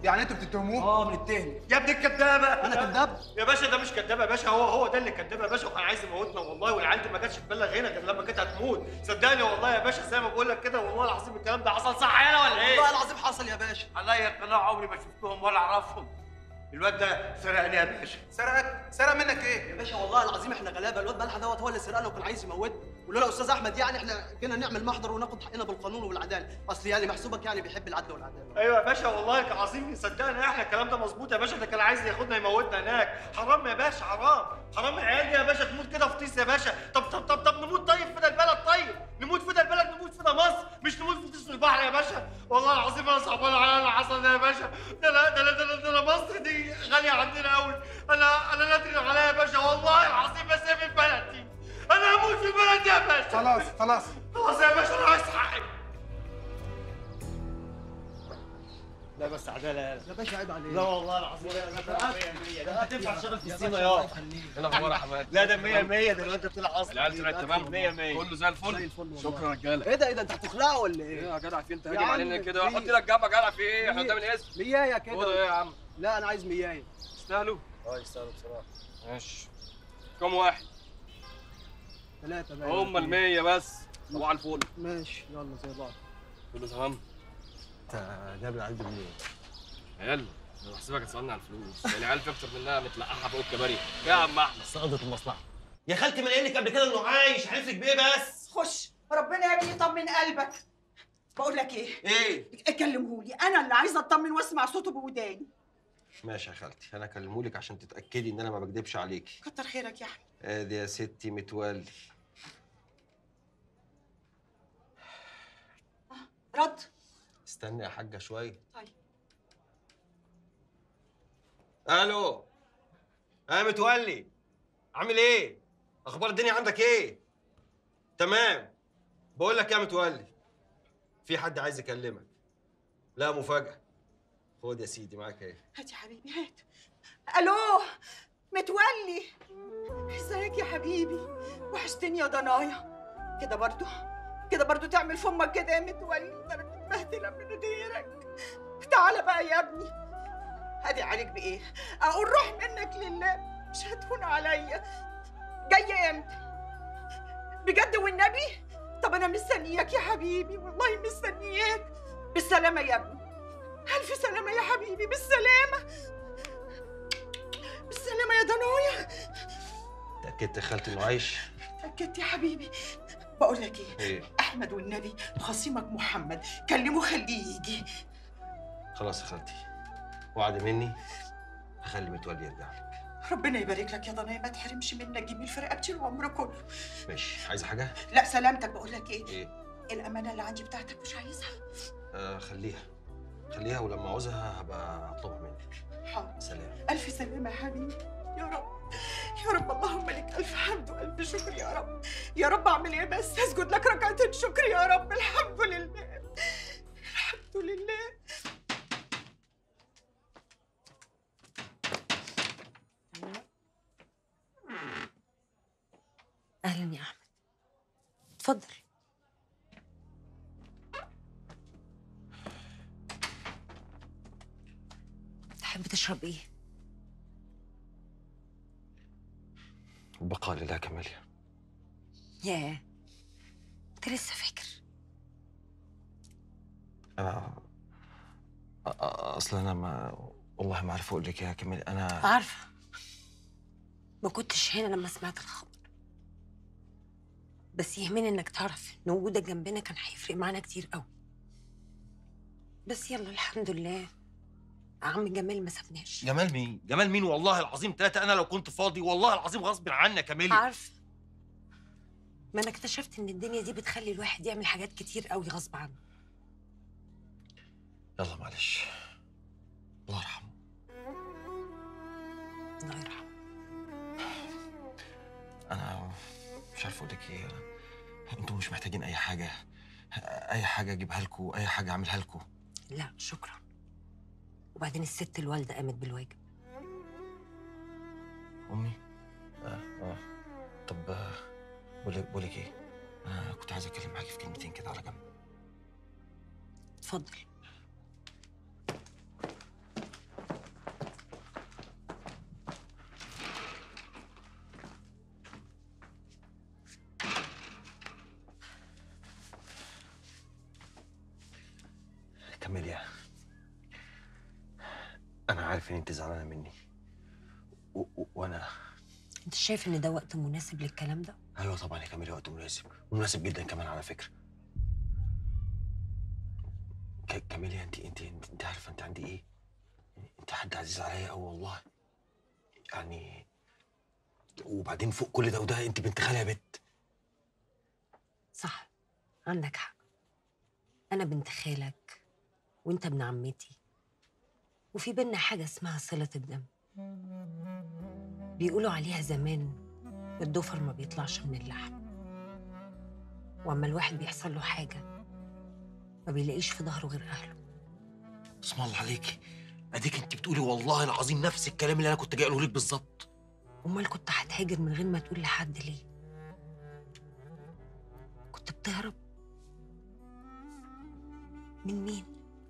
يعني انتوا بتتهموه اه بنتهم يا ابن الكدابه انا كذاب يا باشا ده مش كداب يا باشا هو هو ده اللي كداب يا باشا وكان عايز يموتنا والله والعيال دي ما كانتش تبلغ هنا غير لما كانت هتموت صدقني والله يا باشا زي ما بقول لك كده والله العظيم الكلام ده حصل صح يالا ولا ايه؟ والله العظيم حصل يا باشا عليا القناع عمري ما شفتهم ولا اعرفهم الواد ده سرقني يا باشا سرقك سرق منك يا ايه باشا والله العظيم احنا غلابه الواد بلحه دوت هو اللي سرقنا وكان عايز يموتنا ولولا استاذ احمد يعني احنا كنا نعمل محضر وناخد حقنا بالقانون والعداله اصل يعني محسوبك يعني بيحب العدل والعداله ايوه يا باشا والله كان عظيم صدقني احنا الكلام ده مظبوط يا باشا ده كان عايز ياخدنا يموتنا هناك حرام يا باشا حرام حرام العيال دي يا باشا تموت كده في طيس يا باشا طب طب طب طب نموت طيب في ده البلد طيب نموت في ده البلد نموت في ده مصر مش نموت في طيس البحر يا باشا والله العظيم انا صعبان عليا اللي حصل ده يا باشا ده لا ده لا ده لا- ده لا مصر دي غاليه عندنا قوي انا انا نادر عليها يا باشا والله العظيم بسيب البلد دي انا هموت في البلد دي يا باشا خلاص خلاص خلاص يا باشا انا عايز حقي لا بس عداله يا يا باشا عيب عليك لا والله العظيم ده هتنفع تشتغل في السيما يا ايه الاخبار يا حماد؟ لا ده 100 100 ده الواد ده طلع اصلا العيال طلعت تمام 100 100 كله زي الفل زي الفل والله. شكرا يا رجاله ايه ده ايه ده انت هتخلعه ولا ايه ايه؟ يا جدع في انت يا هاجم عم علينا كده في- حط لك جنبك جدع في ايه احنا قدام الاسم ميايه خد ايه كده يا عم لا انا عايز ميايه تستاهلوا اه يستاهلوا بصراحه ماشي كم واحد ثلاثه بقى هم ال 100 بس صباح الفل ماشي يلا زي بعض كله تمام انت جايب العيال دي منين؟ عيال انا بحسبك هتسالني على الفلوس يعني عيال في اكتر منها متلقحه فوق الكباري يا عم احمد سقطت المصلحه يا خالتي ما قايل لك قبل كده انه عايش هنفرق بيه بس خش ربنا يا ابني يطمن قلبك بقول لك ايه ايه كلمهولي انا اللي عايزه اطمن واسمع صوته بوداني ماشي يا خالتي انا اكلمهولك عشان تتاكدي ان انا ما بكدبش عليكي كتر خيرك يا احمد ادي يا ستي متولي رد استني يا حاجه شويه طيب الو اه متولي عامل ايه اخبار الدنيا عندك ايه تمام بقول لك يا متولي في حد عايز يكلمك لا مفاجاه خد يا سيدي معاك ايه هات يا حبيبي هات الو متولي ازيك يا حبيبي وحشتني يا ضنايا كده برضو كده برضو تعمل فمك كده يا متولي ده انا متبهدله من غيرك تعالى بقى يا ابني هادي عليك بايه اقول روح منك لله مش هتهون عليا جاي امتى بجد والنبي طب انا مستنياك يا حبيبي والله مستنياك بالسلامه يا ابني الف سلامه يا حبيبي بالسلامه بالسلامه يا ضنايا اتاكدت يا خالتي انه عايش اتاكدت يا حبيبي بقول لك ايه ايه احمد والنبي خصيمك محمد كلمه خليه يجي خلاص يا خالتي وعد مني هخلي متولي يرجع لك ربنا يبارك لك يا ضنايا ما تحرمش منك جميل في رقبتي العمر كله ماشي عايزه حاجه لا سلامتك بقول لك ايه ايه الامانه اللي عندي بتاعتك مش عايزها آه خليها خليها ولما عاوزها هبقى اطلبها منك حاضر سلام الف سلامه يا حبيبي يا رب يا رب اللهم لك الف حمد والف شكر يا رب يا رب اعمل ايه بس اسجد لك ركعتين شكر يا رب الحمد لله الحمد لله اهلا يا احمد اتفضل تحب تشرب ايه البقاء لله كماليا ياه انت لسه فاكر انا أ- أ- اصلا انا ما والله ما عارف اقول لك يا كمال انا عارفه ما كنتش هنا لما سمعت الخبر بس يهمني انك تعرف ان وجودك جنبنا كان هيفرق معانا كتير قوي بس يلا الحمد لله عم جمال ما سابناش جمال مين جمال مين والله العظيم ثلاثة انا لو كنت فاضي والله العظيم غصب عني يا كمالي عارفه ما انا اكتشفت ان الدنيا دي بتخلي الواحد يعمل حاجات كتير قوي غصب عنه يلا معلش الله يرحمه الله يرحمه انا مش عارف اقول لك ايه انتوا مش محتاجين اي حاجه اي حاجه اجيبها لكم اي حاجه اعملها لكم لا شكرا وبعدين الست الوالده قامت بالواجب امي اه اه طب آه، بقول لك بقول لك ايه انا كنت عايز اتكلم معاكي في كلمتين كده على جنب اتفضل كاميليا انا عارف ان انت زعلانه مني و- و- وانا انت شايف ان ده وقت مناسب للكلام ده ايوه طبعا يا كاميليا وقت مناسب ومناسب جدا كمان على فكره ك- كاميليا انت انت انت, انت عارفه انت عندي ايه انت حد عزيز عليا قوي والله يعني وبعدين فوق كل ده وده انت بنت خالي يا بت صح عندك حق انا بنت خالك وانت ابن عمتي وفي بينا حاجه اسمها صله الدم بيقولوا عليها زمان الضفر ما بيطلعش من اللحم واما الواحد بيحصل له حاجه ما بيلاقيش في ظهره غير اهله اسم الله عليكي اديك انت بتقولي والله العظيم نفس الكلام اللي انا كنت جاي اقوله لك بالظبط امال كنت هتهاجر من غير ما تقول لحد ليه كنت بتهرب من مين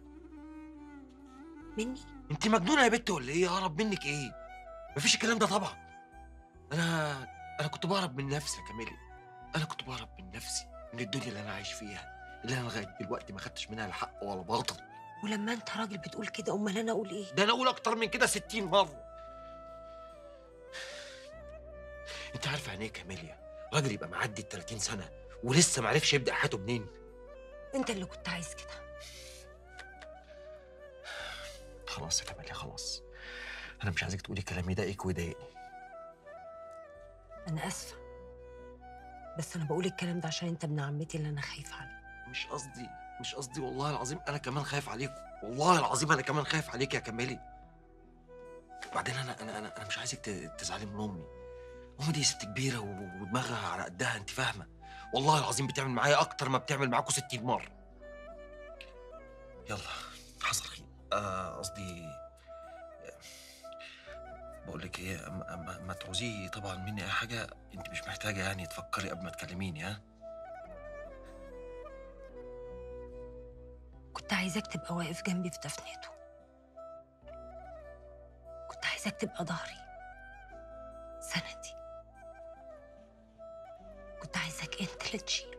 مني انت مجنونه يا بت ولا ايه اهرب منك ايه مفيش الكلام ده طبعا انا انا كنت بهرب من نفسي يا كاميلي انا كنت بهرب من نفسي من الدنيا اللي انا عايش فيها اللي انا لغايه دلوقتي ما خدتش منها لا حق ولا باطل ولما انت راجل بتقول كده امال انا اقول ايه ده انا اقول اكتر من كده 60 مره انت عارفه يعني ايه كاميليا راجل يبقى معدي ال 30 سنه ولسه ما عرفش يبدا حياته منين انت اللي كنت عايز كده خلاص يا كاميليا خلاص انا مش عايزك تقولي كلام يضايقك ويضايقني انا اسفه بس انا بقول الكلام ده عشان انت ابن عمتي اللي انا خايفه عليه مش قصدي مش قصدي والله العظيم انا كمان خايف عليكم والله العظيم انا كمان خايف عليك يا كمالي وبعدين انا انا انا, أنا مش عايزك ت- تزعلي من امي امي دي ست كبيره و- ودماغها على قدها انت فاهمه والله العظيم بتعمل معايا اكتر ما بتعمل معاكم 60 مره يلا حصل خير آه، قصدي بقول لك ايه ما, ما, ما تعوزي طبعا مني اي حاجه انت مش محتاجه يعني تفكري قبل ما تكلميني ها كنت عايزاك تبقى واقف جنبي في تفنيته كنت عايزاك تبقى ظهري سندي كنت عايزك انت اللي تشيل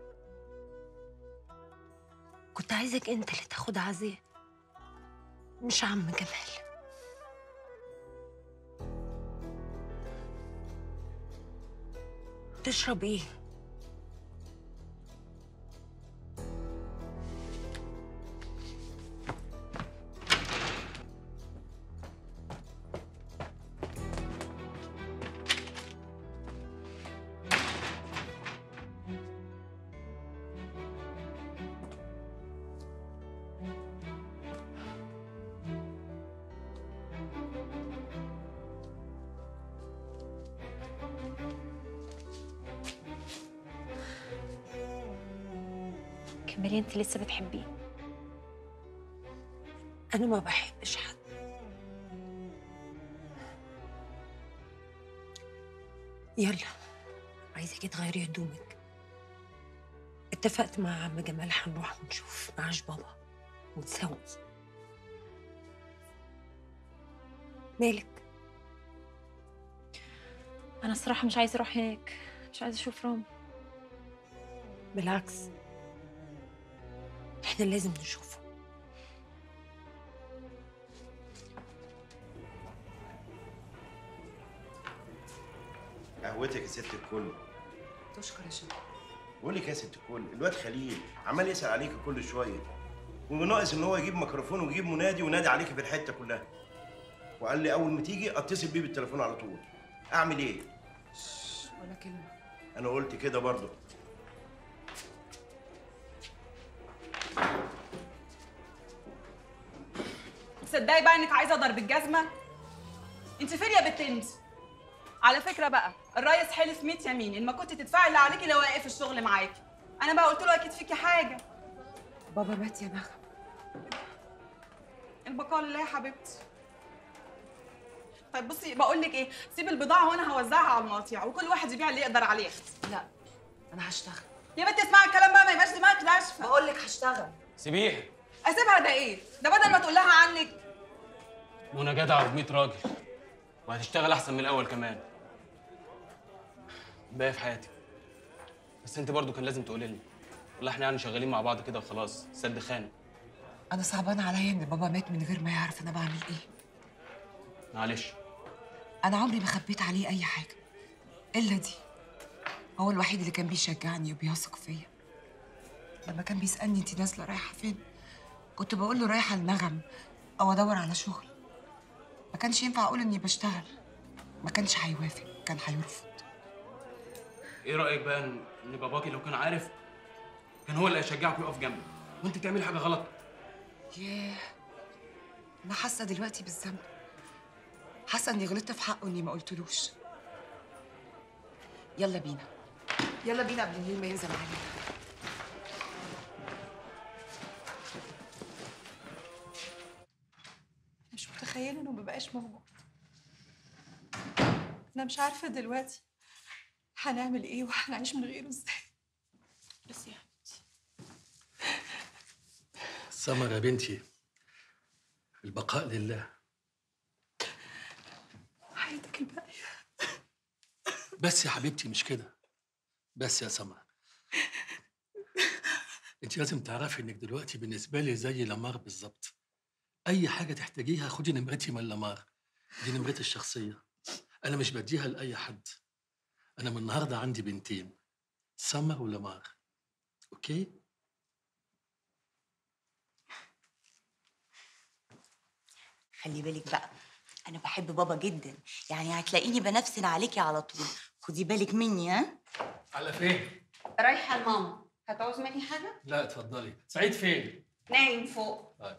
كنت عايزك انت اللي تاخد عزيه مش عم جمال تشرب ايه كملي انت لسه بتحبيه انا ما بحبش حد يلا عايزاكي تغيري هدومك اتفقت مع عم جمال هنروح ونشوف معاش بابا ونسوي مالك انا الصراحه مش عايزه اروح هناك مش عايزه اشوف رامي بالعكس احنا لازم نشوفه قهوتك يا ست الكل تشكر يا شيخ بقول لك يا ست الكل الواد خليل عمال يسال عليك كل شويه وناقص ان هو يجيب ميكروفون ويجيب منادي ونادي عليك في الحته كلها وقال لي اول ما تيجي اتصل بيه بالتليفون على طول اعمل ايه ولا كلمه انا قلت كده برضه تصدقي بقى انك عايزه اضرب الجزمه انت فين يا بنت انت على فكره بقى الريس حلف 100 يمين ان ما كنت تدفعي اللي عليكي لو واقف الشغل معاكي انا بقى قلت له اكيد فيكي حاجه بابا مات يا نغم البقاء لله يا حبيبتي طيب بصي بقول لك ايه سيب البضاعه وانا هوزعها على المقاطيع وكل واحد يبيع اللي يقدر عليه لا انا هشتغل يا بنت اسمعي الكلام بقى ما يبقاش دماغك ناشفه بقول لك هشتغل سيبيه اسيبها ده ايه ده بدل ما تقول لها عنك منى جدعة ب 100 راجل وهتشتغل احسن من الاول كمان باقي في حياتي بس انت برضو كان لازم تقولي لي والله احنا يعني شغالين مع بعض كده وخلاص سد خانق انا صعبان عليا ان بابا مات من غير ما يعرف انا بعمل ايه معلش انا عمري ما خبيت عليه اي حاجه الا دي هو الوحيد اللي كان بيشجعني وبيثق فيا لما كان بيسالني انت نازله رايحه فين كنت بقول له رايحه النغم او ادور على شغل ما كانش ينفع اقول اني بشتغل ما كانش هيوافق كان هيرفض ايه رايك بقى ان إن باباكي لو كان عارف كان هو اللي هيشجعك ويقف جنبك وانت بتعملي حاجه غلط ياه انا حاسه دلوقتي بالذنب حاسه اني غلطت في حقه اني ما قلتلوش يلا بينا يلا بينا قبل الليل ما ينزل علينا مش متخيله انه مبقاش موجود انا مش عارفه دلوقتي هنعمل ايه وهنعيش من غيره ازاي بس يا سمر يا بنتي البقاء لله حياتك الباقيه بس يا حبيبتي مش كده بس يا سمر انت لازم تعرفي انك دلوقتي بالنسبه لي زي لمار بالظبط اي حاجه تحتاجيها خدي نمرتي من لمار دي نمرتي الشخصيه انا مش بديها لاي حد انا من النهارده عندي بنتين سمر ولمار اوكي خلي بالك بقى انا بحب بابا جدا يعني هتلاقيني بنفسن عليكي على طول خدي بالك مني ها على فين رايحه لماما هتعوز مني حاجه لا اتفضلي سعيد فين نايم فوق طيب.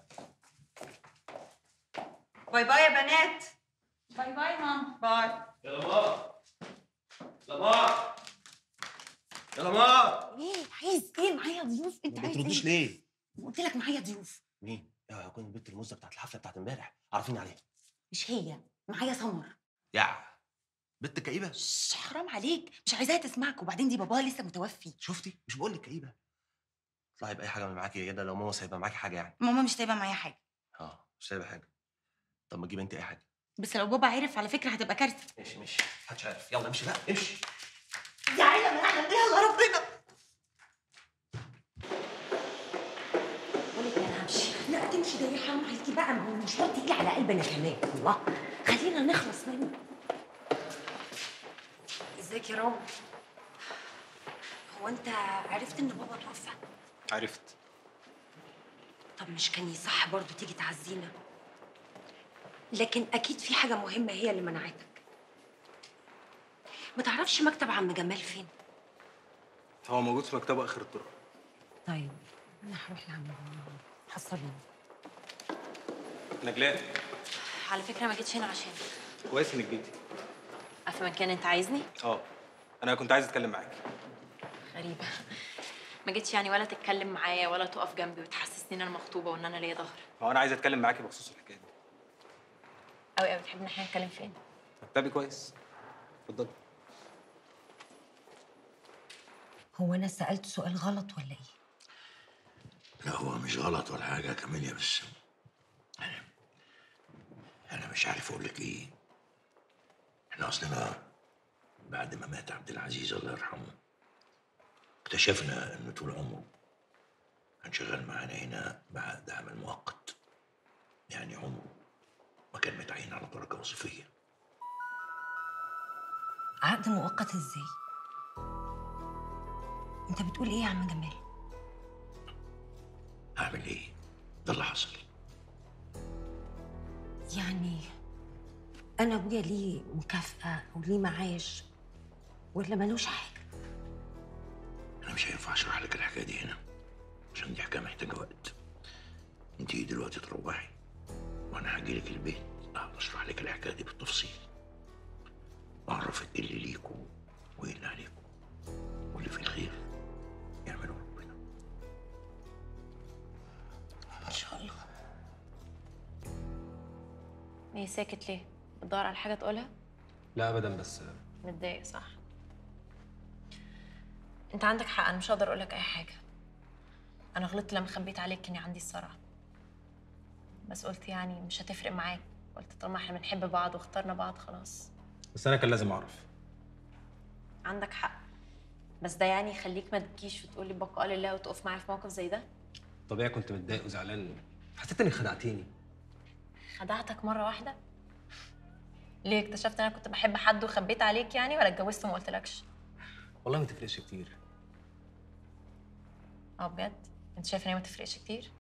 باي باي يا بنات باي باي ماما باي يا لمار لمار يا لمار ايه عايز ايه معايا ضيوف انت ما عايز بترديش ايه ليه؟ قلت لك معايا ضيوف مين؟ يا هكون البنت المزه بتاعت الحفله بتاعت امبارح عارفين عليها مش هي معايا سمر يا بنت كئيبه شش، حرام عليك مش عايزاها تسمعك وبعدين دي باباها لسه متوفي شفتي مش بقول لك كئيبه اطلعي باي حاجه من معاكي كده لو ماما سايبه معاكي حاجه يعني ماما مش سايبه معايا حاجه اه مش سايبه حاجه طب ما تجيبي انت اي حاجه بس لو بابا عرف على فكره هتبقى كارثه ماشي ماشي محدش عارف يلا امشي بقى امشي يا عيله من احلى يلا ربنا بقول لك انا همشي لا تمشي ده يا حرام عليكي بقى ما هو المشوار تقيل على قلبنا كمان الله خلينا نخلص منه ازيك يا رامي هو انت عرفت ان بابا توفى عرفت طب مش كان يصح برضه تيجي تعزينا لكن اكيد في حاجه مهمه هي اللي منعتك ما تعرفش مكتب عم جمال فين هو موجود في مكتبه اخر الطرق طيب انا هروح لعم جمال حصلني نجلاء على فكره ما جيتش هنا عشان كويس انك جيتي افهم كان انت عايزني اه انا كنت عايز اتكلم معاكي غريبه ما جيتش يعني ولا تتكلم معايا ولا تقف جنبي وتحسسني ان انا مخطوبه وان انا ليا ظهر هو انا عايز اتكلم معاكي بخصوص الحكايه دي قوي قوي بتحب ان احنا نتكلم فين مكتبي كويس اتفضلي هو انا سالت سؤال غلط ولا ايه لا هو مش غلط ولا حاجة يا كاميليا بس أنا أنا مش عارف أقول لك إيه إحنا أصلنا بعد ما مات عبد العزيز الله يرحمه اكتشفنا إنه طول عمره كان شغال معانا هنا بعقد عمل مؤقت يعني عمره ما كان متعين على درجة وظيفية عقد مؤقت ازاي انت بتقول ايه يا عم جمال أعمل إيه؟ ده اللي حصل يعني انا ابويا ليه مكافاه او ليه معاش ولا ملوش حاجه أنا مش هينفع أشرح لك الحكاية دي هنا عشان دي حكاية محتاجة وقت أنتي دلوقتي تروحي وأنا هاجي لك البيت أقعد أشرح لك الحكاية دي بالتفصيل وأعرفك إيه اللي ليكوا وإيه اللي عليكوا واللي في الخير يعملوا ربنا ان شاء الله ايه ساكت ليه بتدور على حاجه تقولها لا ابدا بس متضايق صح انت عندك حق انا مش هقدر اقول لك اي حاجه انا غلطت لما خبيت عليك اني عندي الصرع بس قلت يعني مش هتفرق معاك قلت طالما احنا بنحب بعض واخترنا بعض خلاص بس انا كان لازم اعرف عندك حق بس ده يعني يخليك ما تجيش وتقولي بقاء لله وتقف معايا في موقف زي ده طبيعي كنت متضايق وزعلان حسيت انك خدعتيني خدعتك مره واحده ليه اكتشفت ان انا كنت بحب حد وخبيت عليك يعني ولا اتجوزت وما قلتلكش والله ما تفرقش كتير اه بجد انت شايف ان هي ما تفرقش كتير